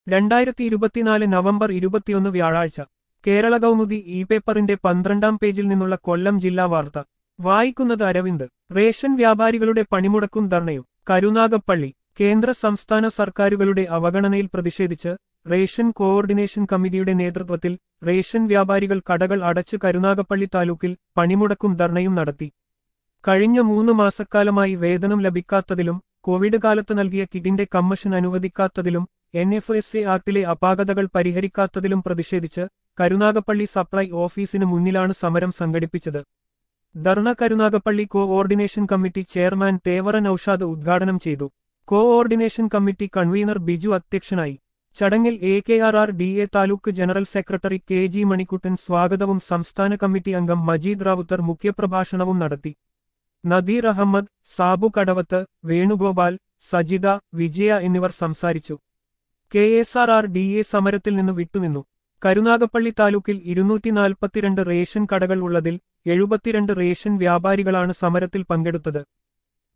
രണ്ടായിരത്തി ഇരുപത്തിനാല് നവംബർ ഇരുപത്തിയൊന്ന് വ്യാഴാഴ്ച കേരള കൗമുദി ഇ പേപ്പറിന്റെ പന്ത്രണ്ടാം പേജിൽ നിന്നുള്ള കൊല്ലം ജില്ലാ വാർത്ത വായിക്കുന്നത് അരവിന്ദ് റേഷൻ വ്യാപാരികളുടെ പണിമുടക്കും ധർണയും കരുനാഗപ്പള്ളി കേന്ദ്ര സംസ്ഥാന സർക്കാരുകളുടെ അവഗണനയിൽ പ്രതിഷേധിച്ച് റേഷൻ കോഓർഡിനേഷൻ കമ്മിറ്റിയുടെ നേതൃത്വത്തിൽ റേഷൻ വ്യാപാരികൾ കടകൾ അടച്ച് കരുനാഗപ്പള്ളി താലൂക്കിൽ പണിമുടക്കും ധർണയും നടത്തി കഴിഞ്ഞ മൂന്ന് മാസക്കാലമായി വേതനം ലഭിക്കാത്തതിലും കോവിഡ് കാലത്ത് നൽകിയ കിറ്റിന്റെ കമ്മഷൻ അനുവദിക്കാത്തതിലും എൻ എഫ് എസ് എ ആക്ടിലെ അപാകതകൾ പരിഹരിക്കാത്തതിലും പ്രതിഷേധിച്ച് കരുനാഗപ്പള്ളി സപ്ലൈ ഓഫീസിന് മുന്നിലാണ് സമരം സംഘടിപ്പിച്ചത് dharna Karunagappally coordination committee chairman Thevara Naushad ഉദ്ഘാടനം ചെയ്തു കോഓർഡിനേഷൻ കമ്മിറ്റി കൺവീനർ ബിജു അധ്യക്ഷനായി ചടങ്ങിൽ A K R R D A taluk general secretary K G Manikkuttan സ്വാഗതവും സംസ്ഥാന കമ്മിറ്റി അംഗം മജീദ് റാവുത്തർ മുഖ്യപ്രഭാഷണവും നടത്തി നദീർ അഹമ്മദ് സാബു കടവത്ത് വേണുഗോപാൽ സജിത വിജയ എന്നിവർ സംസാരിച്ചു K S R R D A സമരത്തിൽ നിന്ന് വിട്ടുനിന്നു കരുനാഗപ്പള്ളി താലൂക്കിൽ ഇരുന്നൂറ്റി നാൽപ്പത്തിരണ്ട് റേഷൻ കടകൾ ഉള്ളതിൽ എഴുപത്തിരണ്ട് റേഷൻ വ്യാപാരികളാണ് സമരത്തിൽ പങ്കെടുത്തത്